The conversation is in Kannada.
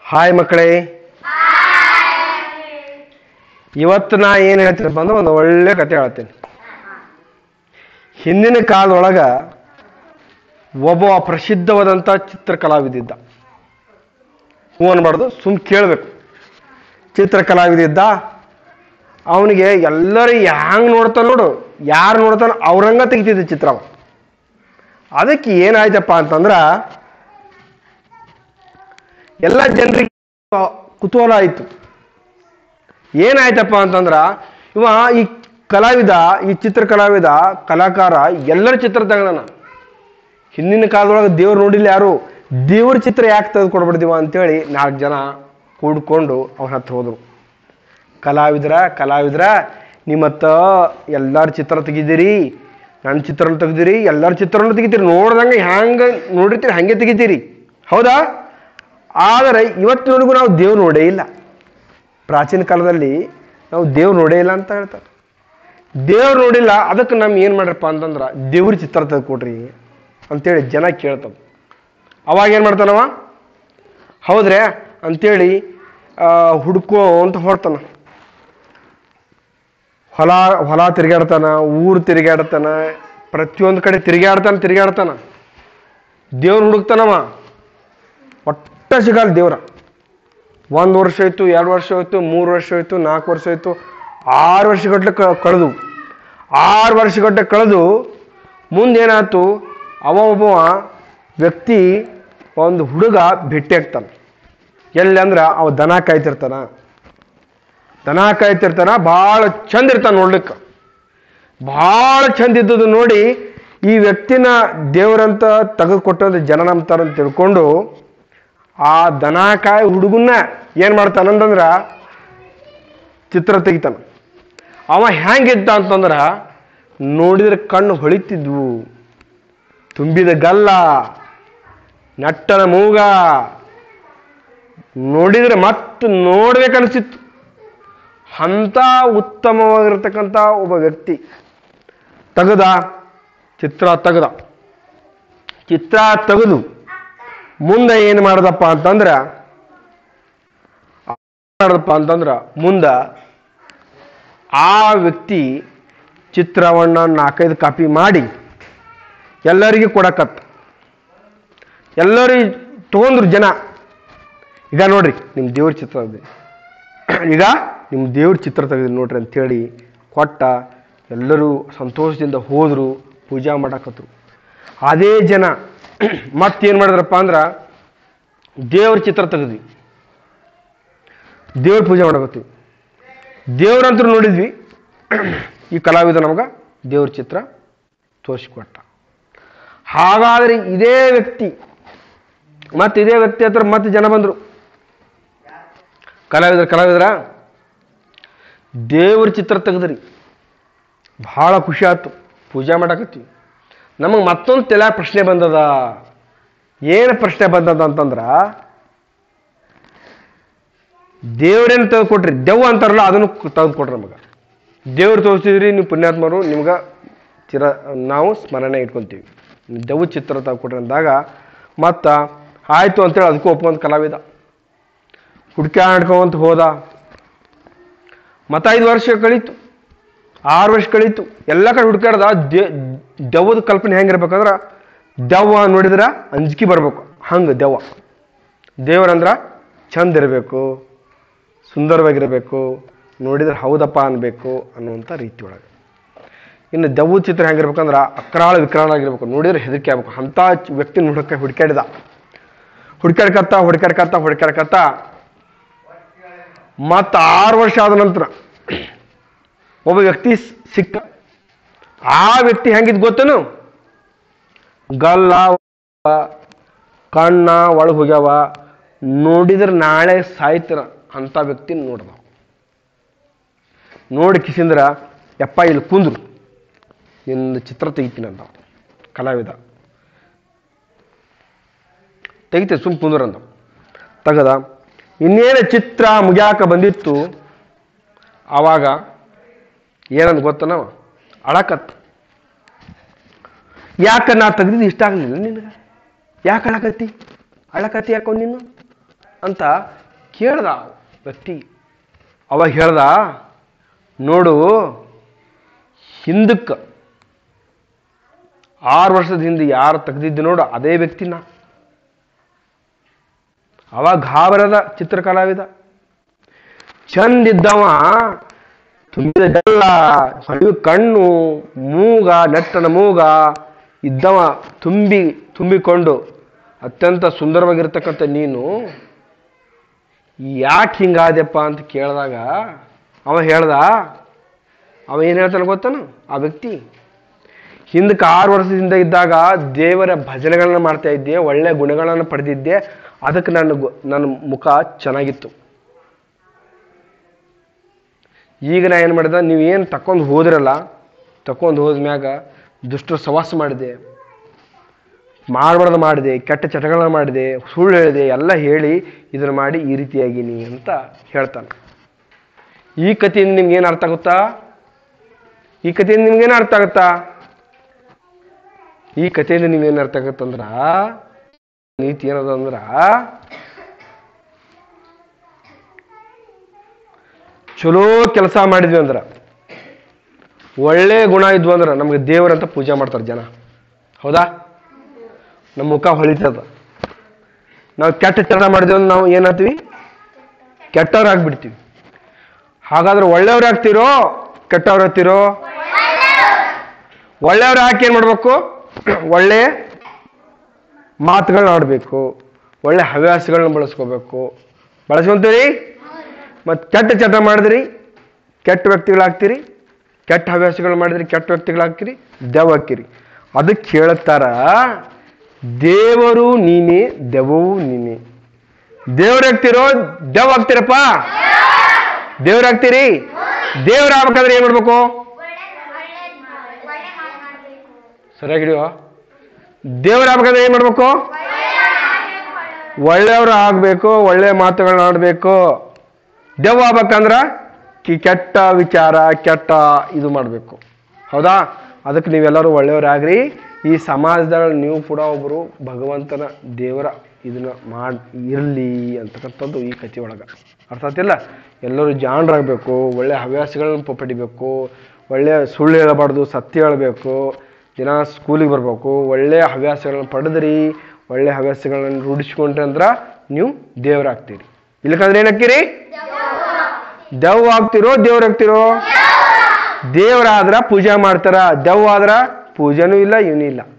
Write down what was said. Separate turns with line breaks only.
ಹಾಯ್ ಮಕ್ಕಳೇ ಇವತ್ತು ನಾ ಏನು ಹೇಳ್ತೀನಪ್ಪ ಅಂದ್ರೆ ಒಂದು ಒಳ್ಳೆ ಕತೆ ಹೇಳ್ತೀನಿ ಹಿಂದಿನ ಕಾಲದೊಳಗ ಒಬ್ಬ ಪ್ರಸಿದ್ಧವಾದಂಥ ಚಿತ್ರಕಲಾವಿದಿದ್ದ ಹ್ಞೂ ಅನ್ಬಾರ್ದು ಸುಮ್ ಕೇಳಬೇಕು ಚಿತ್ರಕಲಾವಿದಿದ್ದ ಅವನಿಗೆ ಎಲ್ಲರೂ ಹ್ಯಾಂಗ್ ನೋಡ್ತಾನೆ ನೋಡು ಯಾರು ನೋಡ್ತಾನೆ ಅವ್ರಂಗ ತೆಗಿತಿದ್ದ ಚಿತ್ರ ಅವ. ಅದಕ್ಕೆ ಏನಾಯ್ತಪ್ಪ ಅಂತಂದ್ರ ಎಲ್ಲ ಜನರಿಗೆ ಕುತೂಹಲ ಆಯಿತು ಏನಾಯ್ತಪ್ಪ ಅಂತಂದ್ರ ಇವ ಈ ಕಲಾವಿದ ಈ ಚಿತ್ರ ಕಲಾವಿದ ಕಲಾಕಾರ ಎಲ್ಲರ ಚಿತ್ರ ತೆಗೆದಾನ ಹಿಂದಿನ ಕಾಲದೊಳಗೆ ದೇವ್ರು ನೋಡಿಲ್ಲ ಯಾರು ದೇವ್ರ ಚಿತ್ರ ಯಾಕೆ ತೆಗೆದು ಕೊಡ್ಬಿಡ್ತೀವ ಅಂತೇಳಿ ನಾಲ್ಕು ಜನ ಕೂಡ್ಕೊಂಡು ಅವನ ಹತ್ರ ಹೋದ್ರು ಕಲಾವಿದ್ರ ಕಲಾವಿದ್ರ ನಿಮ್ಮತ್ತ ಎಲ್ಲರ ಚಿತ್ರ ತೆಗಿತೀರಿ ನನ್ನ ಚಿತ್ರ ತೆಗ್ದಿರಿ ಎಲ್ಲರ ಚಿತ್ರನೂ ತೆಗಿತೀರಿ ನೋಡ್ದಂಗೆ ಹ್ಯಾಂಗ ನೋಡಿರ್ತೀರಿ ಹಂಗೆ ತೆಗಿತೀರಿ ಹೌದಾ ಆದರೆ ಇವತ್ತಿನವರೆಗೂ ನಾವು ದೇವ್ರು ನೋಡೇ ಇಲ್ಲ ಪ್ರಾಚೀನ ಕಾಲದಲ್ಲಿ ನಾವು ದೇವ್ರು ನೋಡೇ ಇಲ್ಲ ಅಂತ ಹೇಳ್ತಾರೆ ದೇವ್ರು ನೋಡಿಲ್ಲ ಅದಕ್ಕೆ ನಮ್ಗೆ ಏನು ಮಾಡ್ರಪ್ಪ ಅಂತಂದ್ರೆ ದೇವ್ರ ಚಿತ್ರ ತೆಗೆದುಕೊಡ್ರಿ ಅಂತೇಳಿ ಜನ ಕೇಳ್ತವೆ ಅವಾಗ ಏನು ಮಾಡ್ತಾನವ ಹೌದ್ರೆ ಅಂತೇಳಿ ಆ, ಹುಡ್ಕೋ ಅಂತ ಹೊರತಾನ ಹೊಲ ಹೊಲ ತಿರುಗಾಡ್ತಾನ ಊರು ತಿರುಗಾಡ್ತಾನ ಪ್ರತಿಯೊಂದು ಕಡೆ ತಿರುಗಾಡ್ತಾನ ತಿರುಗಾಡ್ತಾನ ದೇವ್ರು ಹುಡುಕ್ತಾನವ ಒಟ್ಟ ಸಿಗಲ್ಲ ದೇವ್ರ ಒಂದು ವರ್ಷ ಆಯ್ತು ಎರಡು ವರ್ಷ ಆಯ್ತು ಮೂರು ವರ್ಷ ಆಯ್ತು ನಾಲ್ಕು ವರ್ಷ ಆಯ್ತು ಆರು ವರ್ಷಗಟ್ಟಲೆ ಕ ಕಳೆದು ಆರು ವರ್ಷಗಟ್ಟಲೆ ಕಳೆದು ಮುಂದೇನಾಯ್ತು ಅವ ಒಬ್ಬವ ವ್ಯಕ್ತಿ ಒಂದು ಹುಡುಗ ಭೇಟಿ ಆಗ್ತಾನೆ ಎಲ್ಲಿ ಅಂದ್ರೆ ಅವ ದನ ಕಾಯ್ತಿರ್ತಾನ ದನ ಕಾಯ್ತಿರ್ತಾನ ಭಾಳ ಚಂದ ಇರ್ತಾನೆ ನೋಡ್ಲಿಕ್ಕೆ ಭಾಳ ಚಂದ ಇದ್ದದ್ದು ನೋಡಿ ಈ ವ್ಯಕ್ತಿನ ದೇವರಂತ ತೆಗೆದುಕೊಟ್ಟಂತ ಜನ ನಂಬ್ತಾರಂತ ತಿಳ್ಕೊಂಡು ಆ ದನ ಕಾಯಿ ಹುಡುಗನ್ನ ಏನು ಮಾಡ್ತಾನಂತಂದ್ರ ಚಿತ್ರ ತೆಗಿತಾನ ಅವ ಹೆಂಗಿದ್ದ ಅಂತಂದ್ರ ನೋಡಿದ್ರೆ ಕಣ್ಣು ಹೊಳಿತಿದ್ವು ತುಂಬಿದ ಗಲ್ಲ ನಟ್ಟನ ಮೂಗ ನೋಡಿದ್ರೆ ಮತ್ತೆ ನೋಡ್ಬೇಕನ್ಸಿತ್ತು ಅಂಥ ಉತ್ತಮವಾಗಿರ್ತಕ್ಕಂಥ ಒಬ್ಬ ವ್ಯಕ್ತಿ ತೆಗೆದ ಚಿತ್ರ ತೆಗೆದ ಚಿತ್ರ ತೆಗೆದು ಮುಂದೆ ಏನು ಮಾಡ್ದಪ್ಪ ಅಂತಂದ್ರ ಮಾಡ್ದಪ್ಪ ಅಂತಂದ್ರ ಮುಂದ ಆ ವ್ಯಕ್ತಿ ಚಿತ್ರವನ್ನ ನಾಲ್ಕೈದು ಕಾಪಿ ಮಾಡಿ ಎಲ್ಲರಿಗೂ ಕೊಡಕತ್ತ ಎಲ್ಲರೂ ತಗೊಂಡ್ರು ಜನ ಈಗ ನೋಡ್ರಿ ನಿಮ್ಮ ದೇವ್ರ ಚಿತ್ರ ಇದೆ ಈಗ ನಿಮ್ಮ ದೇವ್ರ ಚಿತ್ರ ತೆಗೆದು ನೋಡ್ರಿ ಅಂತೇಳಿ ಕೊಟ್ಟ ಎಲ್ಲರೂ ಸಂತೋಷದಿಂದ ಹೋದರು ಪೂಜಾ ಮಾಡಕತ್ರು ಅದೇ ಜನ ಮತ್ತೇನು ಮಾಡಿದ್ರಪ್ಪ ಅಂದ್ರೆ ದೇವ್ರ ಚಿತ್ರ ತೆಗೆದ್ವಿ ದೇವ್ರ ಪೂಜೆ ಮಾಡಕತ್ತೀವಿ ದೇವ್ರಂತೂ ನೋಡಿದ್ವಿ ಈ ಕಲಾವಿದ ನಮ್ಗೆ ದೇವ್ರ ಚಿತ್ರ ತೋರಿಸಿಕೊಟ್ಟ ಹಾಗಾದ್ರೆ ಇದೇ ವ್ಯಕ್ತಿ ಮತ್ತೆ ಇದೇ ವ್ಯಕ್ತಿ ಹತ್ರ ಮತ್ತೆ ಜನ ಬಂದರು ಕಲಾವಿದ್ರ ಕಲಾವಿದ್ರ ದೇವ್ರ ಚಿತ್ರ ತೆಗೆದ್ರಿ ಭಾಳ ಖುಷಿ ಆಯ್ತು ಪೂಜೆ ಮಾಡಕತ್ತೀವಿ ನಮಗೆ ಮತ್ತೊಂದು ತಲೆ ಪ್ರಶ್ನೆ ಬಂದದ ಏನು ಪ್ರಶ್ನೆ ಬಂದದ ಅಂತಂದ್ರ ದೇವ್ರೇನು ತೆಗೆದುಕೊಟ್ರಿ ದೆವ್ವ ಅಂತಾರಲ್ಲ ಅದನ್ನು ತೆಗೆದುಕೊಟ್ರಿ ನಮಗೆ ದೇವ್ರು ತೋರಿಸಿದ್ರಿ ನೀವು ಪುಣ್ಯಾತ್ಮರು ನಿಮ್ಗೆ ಚಿರ ನಾವು ಸ್ಮರಣೆ ಇಟ್ಕೊಂತೀವಿ ನೀವು ದೆವ್ವ ಚಿತ್ರ ತೆಗೆದುಕೊಟ್ರಿ ಅಂದಾಗ ಮತ್ತು ಆಯಿತು ಅಂತೇಳಿ ಅದಕ್ಕೂ ಒಪ್ಕೊಂತ ಕಲಾವಿದ ಹುಡ್ಕ್ಯಾಡ್ಕೊಂತ ಹೋದ ಮತ್ತ ಐದು ವರ್ಷ ಕಳೀತು ಆರು ವರ್ಷ ಕಳೀತು ಎಲ್ಲ ಕಡೆ ಹುಡ್ಕಾಡ್ದ ದೇ ದೆವ್ವದ ಕಲ್ಪನೆ ಹೆಂಗಿರ್ಬೇಕಂದ್ರ ದೆವ್ವ ನೋಡಿದ್ರೆ ಅಂಜಿಕೆ ಬರ್ಬೇಕು ಹಂಗೆ ದೆವ್ವ ದೇವರಂದ್ರ ಚಂದ ಇರಬೇಕು ಸುಂದರವಾಗಿರಬೇಕು ನೋಡಿದ್ರೆ ಹೌದಪ್ಪ ಅನ್ಬೇಕು ಅನ್ನುವಂಥ ರೀತಿ ಒಳಗೆ ಇನ್ನು ದೆವ್ವದ ಚಿತ್ರ ಹೆಂಗಿರ್ಬೇಕಂದ್ರ ಅಕ್ರಾಳ ವಿಕ್ರಾಳ ಆಗಿರ್ಬೇಕು ನೋಡಿದ್ರೆ ಹೆದರಿಕೆ ಆಗ್ಬೇಕು ಅಂಥ ವ್ಯಕ್ತಿ ಹುಡುಕ ಹುಡ್ಕಾಡಿದ ಹುಡ್ಕಾಡ್ಕತ್ತ ಹುಡ್ಕಾಡ್ಕತ್ತ ಹುಡ್ಕಾಡ್ಕತ್ತ ಮತ್ತು ಆರು ವರ್ಷ ಆದ ನಂತರ ಒಬ್ಬ ವ್ಯಕ್ತಿ ಸ್- ಸಿಕ್ಕ ಆ ವ್ಯಕ್ತಿ ಹೆಂಗಿದ್ ಗೊತ್ತೇನು ಗಲ್ಲ ಕಣ್ಣ ಒಳಗೆ ಹೋಗ್ಯಾವ ನೋಡಿದ್ರೆ ನಾಳೆ ಸಾಯ್ತಿರ ಅಂತ ವ್ಯಕ್ತಿ ನೋಡ್ದ ನೋಡಿ ಕಿಸಿಂದ್ರ ಯಪ್ಪ ಇಲ್ಲಿ ಕುಂದ್ರು ನಿನ್ನ ಚಿತ್ರ ತೆಗಿತೀನಿ ಅಂತ ಕಲಾವಿದ ತೆಗಿತೀನಿ ಸುಮ್ ಕುಂದ್ರ ಅಂದ ತೆಗದ ಇನ್ನೇನು ಚಿತ್ರ ಮುಗ್ಯಾಕ ಬಂದಿತ್ತು ಆವಾಗ ಏನಂತ ಗೊತ್ತನವ ಅಳಕತ್ತ ಯಾಕ ನಾ ತೆಗ್ದಿದ್ದು ಇಷ್ಟ ಆಗಲಿಲ್ಲ ನಿನಗೆ ಯಾಕೆ ಅಳಕತ್ತಿ ಅಳಕತ್ತಿ ಯಾಕೋ ನೀನು ಅಂತ ಕೇಳ್ದ ಆ ವ್ಯಕ್ತಿ ಅವಾಗ ಹೇಳ್ದ ನೋಡು ಹಿಂದಕ್ಕೆ ಆರು ವರ್ಷದ ಹಿಂದೆ ಯಾರು ತೆಗ್ದಿದ್ದು ನೋಡು ಅದೇ ವ್ಯಕ್ತಿನ ಅವಾಗ ಗಾಬರದ ಚಿತ್ರಕಲಾವಿದ ಚಂದಿದ್ದವ ತುಂಬಿದ ಎಲ್ಲ ಹೊಳೆಯು ಕಣ್ಣು ಮೂಗ ನೆಟ್ಟನ ಮೂಗ ಇದ್ದವ ತುಂಬಿ ತುಂಬಿಕೊಂಡು ಅತ್ಯಂತ ಸುಂದರವಾಗಿರ್ತಕ್ಕಂಥ ನೀನು ಯಾಕೆ ಹಿಂಗಾದ್ಯಪ್ಪ ಅಂತ ಕೇಳಿದಾಗ ಅವ ಹೇಳ್ದ ಅವ ಏನು ಹೇಳ್ತಾನೆ ಗೊತ್ತಾನು ಆ ವ್ಯಕ್ತಿ ಹಿಂದಕ್ಕೆ ಆರು ವರ್ಷದಿಂದ ಇದ್ದಾಗ ದೇವರ ಭಜನೆಗಳನ್ನ ಮಾಡ್ತಾ ಇದ್ದೆ ಒಳ್ಳೆ ಗುಣಗಳನ್ನು ಪಡೆದಿದ್ದೆ ಅದಕ್ಕೆ ನನ್ನ ಗು- ನನ್ನ ಮುಖ ಚೆನ್ನಾಗಿತ್ತು ಈಗ ನಾ ಏನು ಮಾಡಿದೆ ನೀವು ಏನು ತಕೊಂಡು ಹೋದ್ರಲ್ಲ ತಕೊಂಡು ಹೋದ್ಮ್ಯಾಗ ದುಷ್ಟರ ಸವಾಸ ಮಾಡಿದೆ ಮಾಡಬಾರ್ದು ಮಾಡಿದೆ ಕೆಟ್ಟ ಚಟಗಳನ್ನ ಮಾಡಿದೆ ಸುಳ್ಳು ಹೇಳಿದೆ ಎಲ್ಲ ಹೇಳಿ ಇದನ್ನು ಮಾಡಿ ಈ ರೀತಿಯಾಗಿನಿ ಅಂತ ಹೇಳ್ತಾನೆ ಈ ಕಥೆಯಿಂದ ನಿಮ್ಗೆ ಏನು ಅರ್ಥ ಆಗುತ್ತಾ ಈ ಕಥೆಯಿಂದ ನಿಮ್ಗೇನು ಅರ್ಥ ಆಗುತ್ತಾ ಈ ಕಥೆಯಿಂದ ನೀವೇನು ಅರ್ಥ ಆಗುತ್ತಂದ್ರ ನೀತಿ ಏನದ ಅಂದ್ರ ಚಲೋ ಕೆಲಸ ಮಾಡಿದ್ವಿ ಅಂದ್ರ ಒಳ್ಳೆ ಗುಣ ಇದ್ವು ಅಂದ್ರೆ ನಮ್ಗೆ ದೇವರಂತ ಪೂಜೆ ಮಾಡ್ತಾರೆ ಜನ ಹೌದಾ ನಮ್ಮ ಮುಖ ಹೊಳಿತದ ನಾವು ಕೆಟ್ಟ ಚಟ ಮಾಡಿದ್ವಿ ಅಂದ್ರೆ ನಾವು ಏನಾಗ್ತೀವಿ ಕೆಟ್ಟವ್ರು ಆಗ್ಬಿಡ್ತೀವಿ ಹಾಗಾದ್ರೆ ಒಳ್ಳೆಯವ್ರು ಆಗ್ತೀರೋ ಕೆಟ್ಟವ್ರು ಆಗ್ತೀರೋ ಒಳ್ಳೆಯವ್ರು ಯಾಕೆ ಏನು ಮಾಡಬೇಕು ಒಳ್ಳೆ ಮಾತುಗಳನ್ನ ಆಡಬೇಕು ಒಳ್ಳೆ ಹವ್ಯಾಸಗಳನ್ನ ಬಳಸ್ಕೋಬೇಕು ಬಳಸ್ಕೊಂತೀರಿ ಮತ್ತು ಕೆಟ್ಟ ಚಟ ಮಾಡಿದ್ರಿ ಕೆಟ್ಟ ವ್ಯಕ್ತಿಗಳಾಗ್ತೀರಿ ಕೆಟ್ಟ ಹವ್ಯಾಸಗಳು ಮಾಡಿದ್ರಿ ಕೆಟ್ಟ ವ್ಯಕ್ತಿಗಳಾಗ್ತೀರಿ ದೆವ್ ಹಾಕಿರಿ ಅದಕ್ಕೆ ಹೇಳ್ತಾರ ದೇವರು ನೀನೇ ದೆವ್ವವು ನೀನೇ ದೇವ್ರು ಆಗ್ತಿರೋ ದೆವ್ ಆಗ್ತೀರಪ್ಪ ದೇವ್ರು ಆಗ್ತೀರಿ ದೇವ್ರು ಆಗ್ಬೇಕಾದ್ರೆ ಏನ್ ಮಾಡ್ಬೇಕು ಸರಿಯಾಗಿ ಹಿಡಿಯೋ ದೇವ್ರು ಆಗ್ಬೇಕಾದ್ರೆ ಏನ್ ಮಾಡ್ಬೇಕು ಒಳ್ಳೆಯವ್ರು ಆಗ್ಬೇಕು ಒಳ್ಳೆ ಮಾತುಗಳನ್ನ ಆಡ್ಬೇಕು ದೆವ್ವ ಆಗ್ಬೇಕಂದ್ರ ಕಿ- ಕೆಟ್ಟ ವಿಚಾರ ಕೆಟ್ಟ ಇದು ಮಾಡಬೇಕು ಹೌದಾ ಅದಕ್ಕೆ ನೀವೆಲ್ಲರೂ ಒಳ್ಳೆಯವರಾಗ್ರಿ ಈ ಸಮಾಜದಲ್ಲಿ ನೀವು ಕೂಡ ಒಬ್ಬರು ಭಗವಂತನ ದೇವರ ಇದನ್ನ ಮಾಡಿ ಇರಲಿ ಅಂತಕ್ಕಂಥದ್ದು ಈ ಕಥೆ ಒಳಗೆ ಅರ್ಥ ಆತಿಲ್ಲ ಎಲ್ಲರೂ ಜಾಣರಾಗಬೇಕು ಒಳ್ಳೆ ಹವ್ಯಾಸಗಳನ್ನ ಪ- ಪಡಿಬೇಕು ಒಳ್ಳೆಯ ಸುಳ್ಳು ಹೇಳಬಾರ್ದು ಸತ್ಯ ಹೇಳಬೇಕು ದಿನ ಸ್ಕೂಲಿಗೆ ಬರಬೇಕು ಒಳ್ಳೆಯ ಹವ್ಯಾಸಗಳನ್ನ ಪಡೆದ್ರಿ ಒಳ್ಳೆ ಹವ್ಯಾಸಗಳನ್ನ ರೂಢಿಸ್ಕೊಂಡ್ರಿ ಅಂದ್ರೆ ನೀವು ದೇವರಾಗ್ತೀರಿ ಇಲ್ಲಕಂದ್ರೆ ಏನಾಗ್ತೀರಿ ದೆವ್ವ ಆಗ್ತಿರೋ ದೇವ್ರಾಗ್ತಿರೋ ದೇವರಾದ್ರ ಪೂಜೆ ಮಾಡ್ತಾರ ದೆವ್ವ ಆದ್ರ ಪೂಜೆನೂ ಇಲ್ಲ ಇವನೂ ಇಲ್ಲ